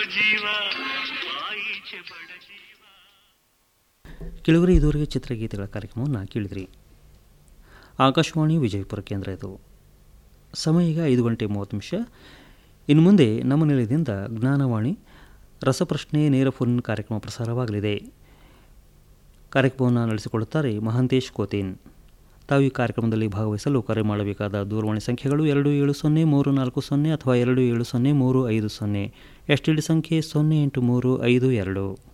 ಜೀವ ಆಯಿಚೆ ಬಡ ಜೀವ ಕೆಳಗರೆ ಇದುವರೆಗೆ ಚಿತ್ರಗೀತೆಗಳ ಕಾರ್ಯಕ್ರಮವನ್ನು ಕೇಳಿದ್ರಿ ಆಕಾಶವಾಣಿ ವಿಜಯಪುರ ಕೇಂದ್ರ ಇದು ಸಮಯ ಈಗ ಐದು ಗಂಟೆ ಮೂವತ್ತು ನಿಮಿಷ ಇನ್ನು ಮುಂದೆ ನಮ್ಮ ನಿಲಯದಿಂದ ಜ್ಞಾನವಾಣಿ ರಸಪ್ರಶ್ನೆ ನೇರ ಫೋನ್ ಕಾರ್ಯಕ್ರಮ ಪ್ರಸಾರವಾಗಲಿದೆ ಕಾರ್ಯಕ್ರಮವನ್ನು ನಡೆಸಿಕೊಳ್ಳುತ್ತಾರೆ ಮಹಾಂತೇಶ್ ಕೋತೇನ್ ತಾವು ಈ ಕಾರ್ಯಕ್ರಮದಲ್ಲಿ ಭಾಗವಹಿಸಲು ಕರೆ ಮಾಡಬೇಕಾದ ದೂರವಾಣಿ ಸಂಖ್ಯೆಗಳು ಎರಡು ಏಳು ಸೊನ್ನೆ ಮೂರು ನಾಲ್ಕು ಸೊನ್ನೆ ಅಥವಾ ಎರಡು ಏಳು ಸೊನ್ನೆ ಮೂರು ಐದು ಸೊನ್ನೆ ಎಸ್ ಟಿ ಡಿ ಸಂಖ್ಯೆ ಸೊನ್ನೆ ಎಂಟು ಮೂರು ಐದು ಎರಡು